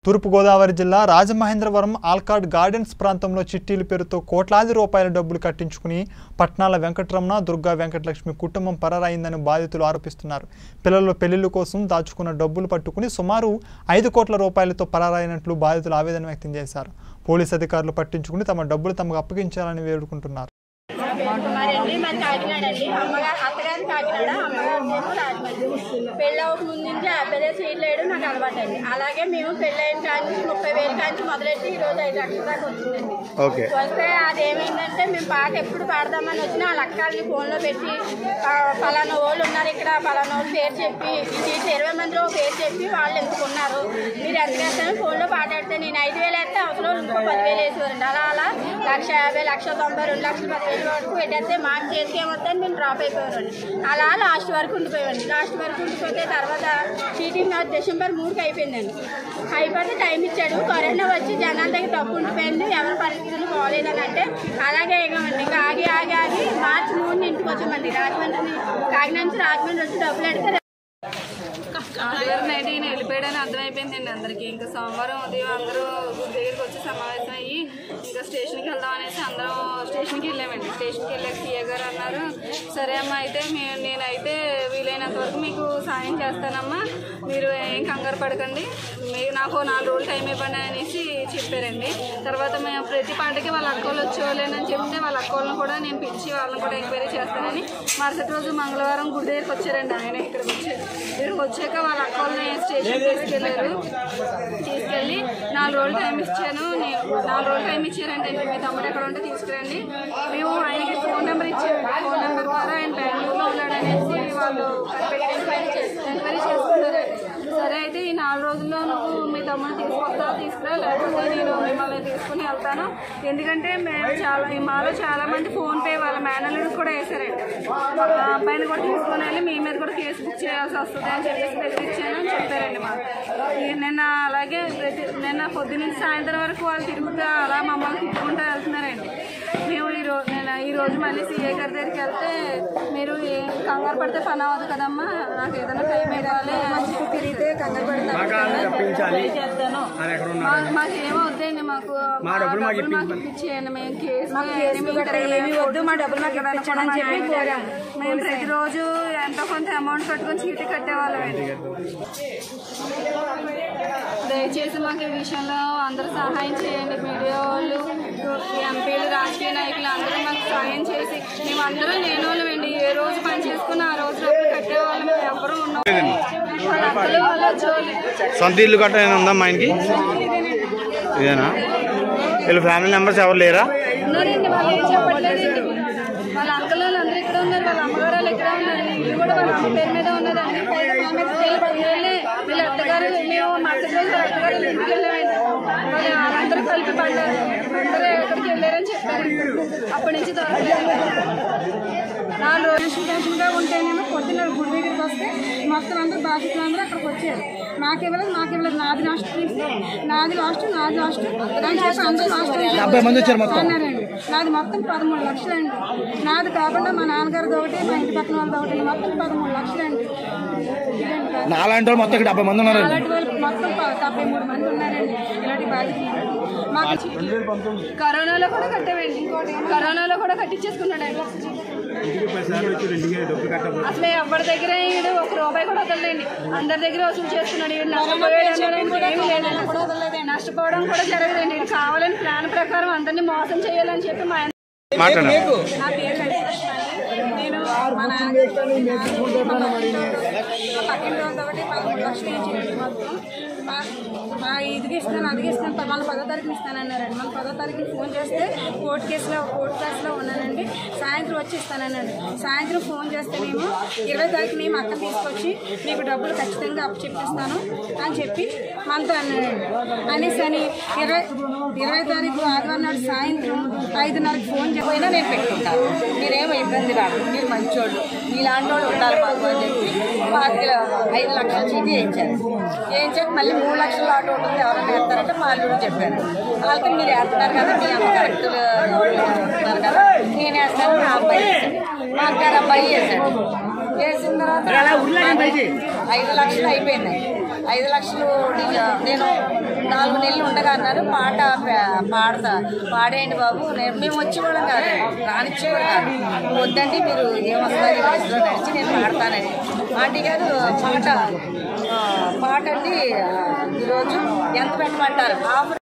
తూర్పుగోదావరి జిల్లా రాజమహేంద్రవరం ఆల్కాడ్ గార్డెన్స్ ప్రాంతంలో చిట్టీల పేరుతో కోట్లాది రూపాయల డబ్బులు కట్టించుకుని పట్నాల వెంకటరమణ దుర్గా వెంకటలక్ష్మి కుటుంబం పరారైందని బాధితులు ఆరోపిస్తున్నారు పిల్లల పెళ్లిళ్ల కోసం దాచుకున్న డబ్బులు పట్టుకుని సుమారు ఐదు కోట్ల రూపాయలతో పరారైనట్లు బాధితులు ఆవేదన వ్యక్తం చేశారు పోలీస్ అధికారులు పట్టించుకుని తమ డబ్బులు తమకు అప్పగించాలని వేడుకుంటున్నారు మరండి మరి కాకినాడ అండి అమ్మగారు అత్తగారి కాకినాడ అమ్మగారు మేము రాజమండ్రి పెళ్ళి అవ్వక ముందు నుంచి అబ్బాయి సీట్లు వేయడం నాకు అలవాటు అండి అలాగే మేము పెళ్ళి అయిన కాంచి ముప్పై వేలు కాంచి మొదలెట్టి ఈ రోజు ఐదు లక్షల దాకా వచ్చిందండి ఓకే వస్తే అదేమైందంటే మేము పాట ఎప్పుడు పాడదామని వచ్చినా వాళ్ళ అక్కల్ని ఫోన్లో పెట్టి ఆ, పలానా వాళ్ళు ఉన్నారు ఇక్కడ పలానా వాళ్ళు పేరు చెప్పి ఇది ఇరవై మందిలో పేరు చెప్పి వాళ్ళు ఎందుకున్నారు మీరు ఎంత వేస్తారని ఫోన్లో పాటాడితే నేను ఐదు వేలు వేస్తే అవసరం వాళ్ళు ఇంకో పదివేలు వేసేవారండి అలా అలా లక్ష యాభై లక్ష తొంభై రెండు లక్షల పదివేలు వరకు పెట్టేస్తే మాకు చేతికి ఏమవుతుంది మేము డ్రాప్ అయిపోయారండి అలా లాస్ట్ వరకు ఉండిపోయామండి లాస్ట్ వరకు ఉండిపోతే తర్వాత చీటింగ్ నాకు డిసెంబర్ మూడుకి అయిపోయిందండి అయిపోతే టైం ఇచ్చాడు కరోనా వచ్చి జనాల దగ్గర డబ్బు ఉండిపోయింది ఎవరి పరిస్థితులు బాగోలేదని అంటే అలాగే ఎగమండి ఇంకా ఆగి ఆగి ఆగి మార్చి మూడుని ఇంటికి వచ్చామండి రాజమండ్రి కాకినాడ నుంచి రాజమండ్రి వచ్చి డబ్బులు అడిగితే ఆదివారం నైట్ ఈయన వెళ్ళిపోయాడని అర్థమైపోయిందండి అందరికీ ఇంకా సోమవారం ఉదయం అందరూ గుడి దగ్గరికి వచ్చి సమావేశం అయ్యి ఇంకా స్టేషన్కి వెళ్దాం అనేసి అందరం స్టేషన్కి వెళ్ళామండి స్టేషన్కి వెళ్ళాక సీఏ గారు అన్నారు సరే అమ్మా అయితే మీ- నేనైతే వీలైనంత వరకు మీకు సాయం చేస్తానమ్మా మీరు ఏం కంగారు పడకండి మీరు నాకు నాలుగు రోజులు టైం ఇవ్వండి అనేసి చెప్పారండి తర్వాత మేము ప్రతి పాటకి వాళ్ళ అక్కలు వచ్చేవాళ్ళని చెప్తే వాళ్ళ అక్కలను కూడా నేను పిలిచి వాళ్ళని కూడా ఎంక్వైరీ చేస్తానని మరుసటి రోజు మంగళవారం గుడి దగ్గరికి వచ్చారండి ఆయన ఇక్కడికి వచ్చారు ఇక్కడికి వచ్చాక వాళ్ళ అక్కల్ని స్టేషన్ తీసుకెళ్ళారు తీసుకెళ్ళి నాలుగు రోజులు టైం ఇచ్చాను నేను నాలుగు రోజులు టైం ఇచ్చారంటే మీ తమ్ముడు ఎక్కడ ఉంటే తీసుకురండి మేము ఆయనకి ఫోన్ నెంబర్ ఇచ్చాము ఫోన్ నెంబర్ ద్వారా ఆయన బెంగళూరులో ఉన్నాడు అనేసి వాళ్ళు ఎంక్వైరీ చేసుకున్నారు సరే అయితే ఈ నాలుగు రోజుల్లో నువ్వు మీ తమ్ముడు తీసుకొస్తావు తీసుకురా లేకపోతే నేను మిమ్మల్ని తీసుకుని వెళ్తాను ఎందుకంటే మేము చాలా ఈ మాలో చాలా మంది ఫోన్ పే వాళ్ళ మేనల్ని కూడా వేసారండి ఆ అబ్బాయిని కూడా తీసుకొని వెళ్ళి మీ మీద కూడా కేసు బుక్ చేయాల్సి వస్తుంది అని చెప్పేసి బెదిరించాను అని చెప్పారండి మాకు ఈ నిన్న అలాగే ప్రతి నిన్న పొద్దు నుంచి సాయంత్రం వరకు వాళ్ళు తిరుగుతూ అలా మమ్మల్ని తిప్పుకుంటూ వెళ్తున్నారండి మేము ఈ రోజు నేను ఈ రోజు మళ్ళీ సీఏ గారి దగ్గరికి వెళ్తే మీరు ఏం కంగారు పడితే పని అవ్వదు కదమ్మా నాకు ఏదైనా టైం ఇవ్వాలి అని చెప్పి తిరిగితే కంగారు పడతాను మా- మాకు ఏమవుద్దండి మాకు మా డబ్బులు మాకు ఇప్పించేయండి మేము కేసు ఏమీ వద్దు మా డబ్బులు మాకు ఇప్పించండి చెప్పి కోరాము మేము ప్రతిరోజు ఎంతో కొంత అమౌంట్ కట్టుకొని చీటీ కట్టేవాళ్ళం దయచేసి మాకు ఈ విషయంలో అందరూ సహాయం చేయండి మీడియా వాళ్ళు ఎంపీలు రాజకీయ నాయకులు అందరూ మాకు సహాయం చేసి మేము అందరం లేని వాళ్ళమండి ఏ రోజు పని చేసుకుని ఆ రోజు డబ్బులు కట్టేవాళ్ళం మేము ఎవరు ఉన్నాం వాళ్ళ అక్కలు వాళ్ళ జోలి సొంత ఇల్లు గట్రా ఏమైనా ఉందా మా ఆయనకి ఇదేనా వీళ్ళ ఫ్యామిలీ మెంబర్స్ ఎవరు లేరా ఉన్నారండి వాళ్ళు ఏం చెప్పట్లేదండి వాళ్ళ అంకల్ వాళ్ళు అందరూ ఇక్కడ ఉన్నారు వాళ్ళ అమ్మగారు వాళ్ళు ఇక్కడ ఉన్నారు ఇల్లు కూడా వాళ్ళ అమ్మ పేరు మీద ఉన్నదండి పైగా మా మీద చేయి పదివేలే వీళ్ళ అత్తగారు మేము మరుసటి రోజు వాళ్ళ అత్తగారు వాళ్ళ ఇంటికి వెళ్ళామండి వాళ్ళు వాళ్ళందరూ కలిపి పడ్డారు అందరూ ఎక్కడికి వెళ్ళారని చెప్పారు అప్పటి నుంచి దొరకలేదు నాలుగు రోజులు టెన్షన్గా ఉంటేనేమో పొద్దున్న గుడి దగ్గరికి వస్తే మొత్తం అందరూ బాధితులు అందరూ అక్కడికి వచ్చారు నాకు ఇవ్వలేదు నాకు ఇవ్వలేదు నాది లాస్ట్ నాది లాస్ట్ నాది లాస్ట్ అని చెప్పి అందరూ లాస్ట్ డెబ్బై మంది వచ్చారు మొత్తం. అన్నారండి నాది మొత్తం పదమూడు లక్షలండి నాది కాకుండా మా నాన్నగారిది ఒకటి మా ఇంటి పక్కన వాళ్ళది ఒకటి మొత్తం పదమూడు లక్షలండి ఇదండి బాధ. నాలాంటి వాళ్ళు మొత్తం ఇక్కడ డెబ్బై మంది ఉన్నారండి అలాంటి వాళ్ళు మొత్తం ప- డెబ్బై మూడు మంది ఉన్నారండి ఇలాంటి బాధితులు మాకు కరోనాలో కూడా కట్టామండి కరోనాలో కూడా కట్టించేసుకున్నాడండి అసలు ఎవరి దగ్గర ఈడు ఒక రూపాయి కూడా వదలలేండి అందరి దగ్గర వసూలు చేసుకున్నాడు ఈడు నష్టపోయాడు అనడానికి ఏమీ లేదండి నష్టపోవడం కూడా జరగదండి ఈడు కావాలని ప్లాన్ ప్రకారం అందరినీ మోసం చేయాలని చెప్పి మా ఆయన మాట్లాడండి నా పేరు వెంకటలక్ష్మి అండి. నేను మా నాన్న మా పక్కింటి వాళ్ళది ఒకటి పదమూడు లక్షలు ఇచ్చారండి మొత్తం మా మా ఇదికి ఇస్తాను అదికి ఇస్తాను మన పదో తారీఖున ఇస్తాను అన్నారండి మన పదో తారీఖున ఫోన్ చేస్తే కోర్టు కేసులో కోర్టు కేసులో ఉన్నానండి సాయంత్రం వచ్చి ఇస్తానన్నాడు సాయంత్రం ఫోన్ చేస్తే మేము ఇరవై తారీఖున మా అక్క తీసుకొచ్చి మీకు డబ్బులు ఖచ్చితంగా అప్పు చెప్పిస్తాను అని చెప్పి మనతో అన్నాడండి అనేసి అని ఇరవై ఇరవై తారీఖు ఆదివారం నాడు సాయంత్రం ఐదున్నరకు ఫోన్ పోయినా నేను పెట్టుకుంటాను మీరేమో ఇబ్బంది రాదు మీరు మంచోళ్ళు మీలాంటి వాళ్ళు ఉండాలి మాకు అని చెప్పి పాతిక ఐదు లక్షల చీటీ వేయించారు వేయించాక మళ్ళీ మూడు లక్షల ఆటో ఉంటుంది ఎవరైనా వేస్తారంటే మా అల్లుడు చెప్పారు వాళ్ళతో మీరు వేస్తున్నారు కదా మీ అమ్మ కరెక్ట్ వేస్తున్నారు కదా నేను వేస్తాను మా అబ్బాయి వేశాడు. మా అక్కగారు అబ్బాయి వేసాడు వేసిన తర్వాత ఐదు లక్షలు అయిపోయినాయి ఐదు లక్షలు నేను నాలుగు నెలలు ఉండగా అన్నారు పాట పా- పాడతా పాడేయండి బాబు నేను మేము వచ్చేవాళ్ళం కాదు రానిచ్చేవాడు కాదు వద్దండి మీరు ఏమొస్తారు ఈ వయసులో నడిచి నేను పాడతానని ఆంటీ గారు పాట ఆ, పాట అండి ఆ, ఈరోజు ఎంత పెట్టమంటారు ఆఫర్